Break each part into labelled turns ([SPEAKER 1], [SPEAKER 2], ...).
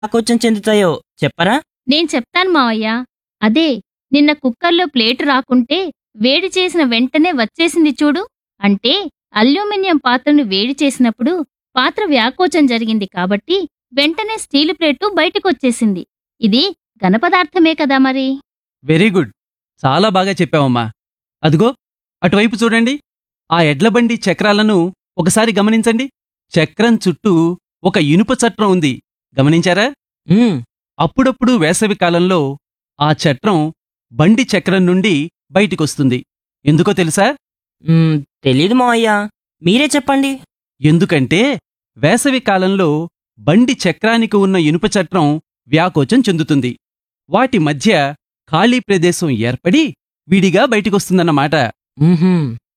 [SPEAKER 1] వ్యాకోచం చెందుతాయో చెప్పరా
[SPEAKER 2] నేను చెప్తాను మావయ్య అదే నిన్న కుక్కర్లో ప్లేటు రాకుంటే వేడి చేసిన వెంటనే వచ్చేసింది చూడు అంటే అల్యూమినియం పాత్రను వేడి చేసినప్పుడు పాత్ర వ్యాకోచం జరిగింది కాబట్టి వెంటనే స్టీలు ప్లేటు బయటకొచ్చేసింది ఇది ఘనపదార్థమే కదా మరి
[SPEAKER 3] వెరీ గుడ్ చాలా బాగా చెప్పావమ్మా అదిగో అటువైపు చూడండి ఆ ఎడ్లబండి చక్రాలను ఒకసారి గమనించండి చక్రం చుట్టూ ఒక ఇనుప చట్రం ఉంది గమనించారా
[SPEAKER 1] ఉమ్,
[SPEAKER 3] అప్పుడప్పుడు వేసవి కాలంలో ఆ చట్రం బండి చక్రం నుండి బయటికొస్తుంది ఎందుకో తెలుసా
[SPEAKER 1] ఉమ్, తెలీదు మావయ్య మీరే చెప్పండి
[SPEAKER 3] ఎందుకంటే వేసవి కాలంలో బండి చక్రానికి ఉన్న ఇనుప చట్రం వ్యాకోచం చెందుతుంది వాటి మధ్య ఖాళీ ప్రదేశం ఏర్పడి విడిగా బయటికొస్తుందన్నమాట
[SPEAKER 1] ఉహుం,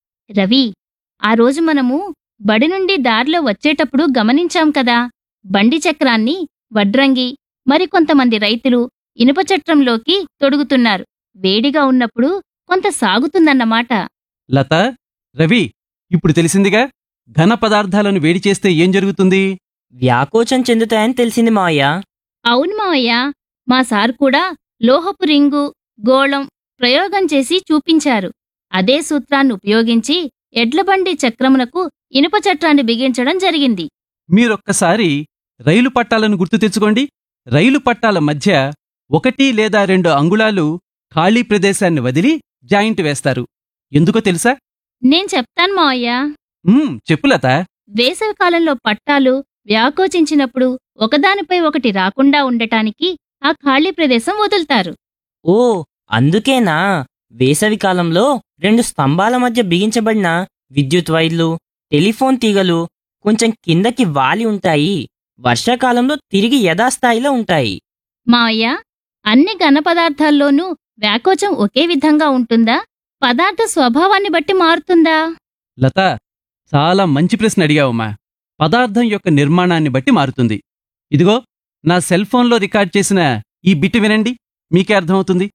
[SPEAKER 2] రవి ఆ రోజు మనము బడి నుండి దారిలో వచ్చేటప్పుడు గమనించాం కదా బండి చక్రాన్ని వడ్రంగి మరికొంతమంది రైతులు ఇనుప చట్రంలోకి తొడుగుతున్నారు వేడిగా ఉన్నప్పుడు కొంత సాగుతుందన్నమాట
[SPEAKER 3] లత రవి ఇప్పుడు తెలిసిందిగా ఘన పదార్థాలను వేడి చేస్తే ఏం జరుగుతుంది
[SPEAKER 1] వ్యాకోచం చెందుతాయని తెలిసింది మావయ్య
[SPEAKER 2] అవును మావయ్య మా సార్ కూడా లోహపు రింగు గోళం ప్రయోగం చేసి చూపించారు అదే సూత్రాన్ని ఉపయోగించి ఎడ్లబండి చక్రమునకు ఇనుప చట్రాన్ని బిగించడం జరిగింది
[SPEAKER 3] మీరొక్కసారి రైలు పట్టాలను గుర్తు తెచ్చుకోండి రైలు పట్టాల మధ్య ఒకటి లేదా రెండు అంగుళాలు ఖాళీ ప్రదేశాన్ని వదిలి జాయింట్ వేస్తారు ఎందుకో తెలుసా
[SPEAKER 2] నేను చెప్తాను మావయ్య
[SPEAKER 3] ఉమ్, చెప్పు లత
[SPEAKER 2] వేసవి కాలంలో పట్టాలు వ్యాకోచించినప్పుడు ఒకదానిపై ఒకటి రాకుండా ఉండటానికి ఆ ఖాళీ ప్రదేశం వదులుతారు
[SPEAKER 1] ఓ అందుకేనా వేసవి కాలంలో రెండు స్తంభాల మధ్య బిగించబడిన విద్యుత్ వైర్లు టెలిఫోన్ తీగలు కొంచెం కిందకి వాలి ఉంటాయి వర్షాకాలంలో తిరిగి యథాస్థాయిలో ఉంటాయి
[SPEAKER 2] మావయ్య అన్ని ఘన పదార్థాల్లోనూ వ్యాకోచం ఒకే విధంగా ఉంటుందా పదార్థ స్వభావాన్ని బట్టి మారుతుందా
[SPEAKER 3] లత చాలా మంచి ప్రశ్న అడిగావమ్మా పదార్థం యొక్క నిర్మాణాన్ని బట్టి మారుతుంది ఇదిగో నా సెల్ ఫోన్లో రికార్డ్ చేసిన ఈ బిట్ వినండి మీకే అర్థమవుతుంది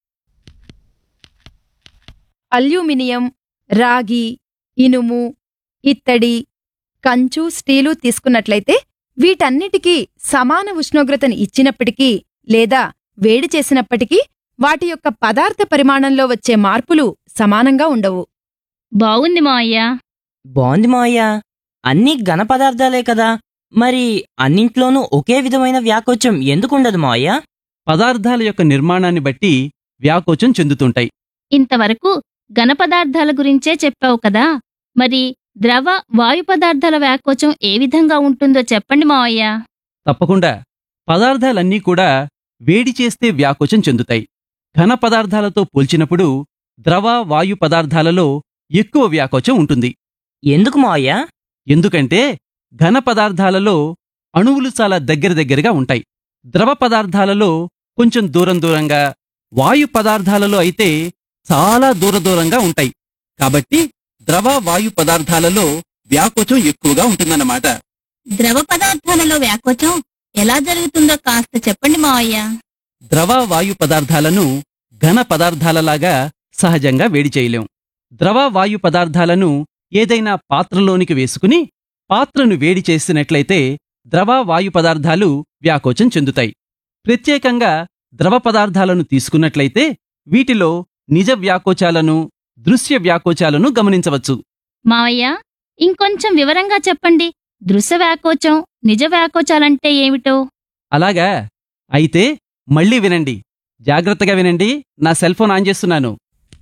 [SPEAKER 4] అల్యూమినియం రాగి ఇనుము ఇత్తడి కంచు స్టీలు తీసుకున్నట్లయితే వీటన్నిటికీ సమాన ఉష్ణోగ్రతను ఇచ్చినప్పటికీ లేదా వేడి చేసినప్పటికీ వాటి యొక్క పదార్థ పరిమాణంలో వచ్చే మార్పులు సమానంగా ఉండవు
[SPEAKER 2] బావుంది మావయ్య
[SPEAKER 1] బాగుంది మావయ్య అన్నీ ఘన పదార్థాలే కదా మరి అన్నింట్లోనూ ఒకే విధమైన వ్యాకోచం ఎందుకుండదు మావయ్య
[SPEAKER 3] పదార్థాల యొక్క నిర్మాణాన్ని బట్టి వ్యాకోచం చెందుతుంటాయి
[SPEAKER 2] ఇంతవరకు ఘన పదార్థాల గురించే చెప్పావు కదా మరి ద్రవ వాయు పదార్థాల వ్యాకోచం ఏ విధంగా ఉంటుందో చెప్పండి మావయ్య
[SPEAKER 3] తప్పకుండా పదార్థాలన్నీ కూడా వేడి చేస్తే వ్యాకోచం చెందుతాయి ఘన పదార్థాలతో పోల్చినప్పుడు ద్రవ వాయు పదార్థాలలో ఎక్కువ వ్యాకోచం ఉంటుంది
[SPEAKER 1] ఎందుకు మావయ్య
[SPEAKER 3] ఎందుకంటే ఘన పదార్థాలలో అణువులు చాలా దగ్గర దగ్గరగా ఉంటాయి ద్రవ పదార్థాలలో కొంచెం దూరం దూరంగా వాయు పదార్థాలలో అయితే చాలా దూర దూరంగా ఉంటాయి కాబట్టి ద్రవ వాయు పదార్థాలలో వ్యాకోచం ఎక్కువగా ఉంటుందన్నమాట
[SPEAKER 2] ద్రవ పదార్థాలలో వ్యాకోచం ఎలా జరుగుతుందో కాస్త చెప్పండి మావయ్య
[SPEAKER 3] ద్రవ వాయు పదార్థాలను ఘన పదార్థాలలాగా సహజంగా వేడి చేయలేం ద్రవ వాయు పదార్థాలను ఏదైనా పాత్రలోనికి వేసుకుని పాత్రను వేడి చేసినట్లయితే ద్రవ వాయు పదార్థాలు వ్యాకోచం చెందుతాయి ప్రత్యేకంగా ద్రవ పదార్థాలను తీసుకున్నట్లయితే వీటిలో నిజ వ్యాకోచాలను దృశ్య వ్యాకోచాలను గమనించవచ్చు
[SPEAKER 2] మావయ్య ఇంకొంచెం వివరంగా చెప్పండి దృశ్య వ్యాకోచం నిజ వ్యాకోచాలంటే ఏమిటో
[SPEAKER 3] అలాగా అయితే మళ్ళీ వినండి జాగ్రత్తగా వినండి నా సెల్ ఫోన్ ఆన్ చేస్తున్నాను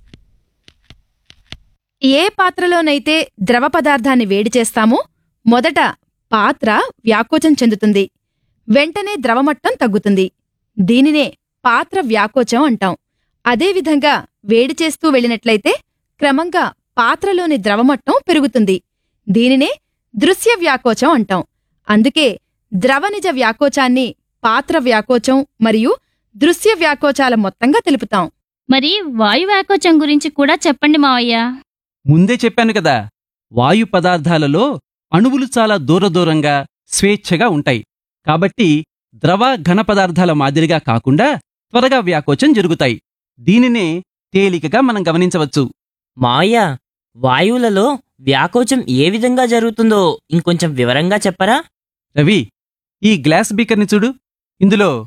[SPEAKER 4] ఏ పాత్రలోనైతే ద్రవ పదార్థాన్ని వేడి చేస్తామో మొదట పాత్ర వ్యాకోచం చెందుతుంది వెంటనే ద్రవమట్టం తగ్గుతుంది దీనినే పాత్ర వ్యాకోచం అంటాం అదేవిధంగా వేడి చేస్తూ వెళ్ళినట్లయితే క్రమంగా పాత్రలోని ద్రవమట్టం పెరుగుతుంది దీనినే దృశ్య వ్యాకోచం అంటాం అందుకే ద్రవనిజ వ్యాకోచాన్ని పాత్ర వ్యాకోచం మరియు దృశ్య వ్యాకోచాల మొత్తంగా తెలుపుతాం
[SPEAKER 2] మరి వాయు వ్యాకోచం గురించి కూడా చెప్పండి మావయ్య
[SPEAKER 3] ముందే చెప్పాను కదా వాయు పదార్థాలలో అణువులు చాలా దూర దూరంగా స్వేచ్ఛగా ఉంటాయి కాబట్టి ద్రవ ఘన పదార్థాల మాదిరిగా కాకుండా త్వరగా వ్యాకోచం జరుగుతాయి దీనినే తేలికగా మనం గమనించవచ్చు
[SPEAKER 1] మావయ్య వాయువులలో వ్యాకోచం ఏ విధంగా జరుగుతుందో ఇంకొంచెం వివరంగా చెప్పరా
[SPEAKER 3] రవి ఈ గ్లాస్ బీకర్ని చూడు ఇందులో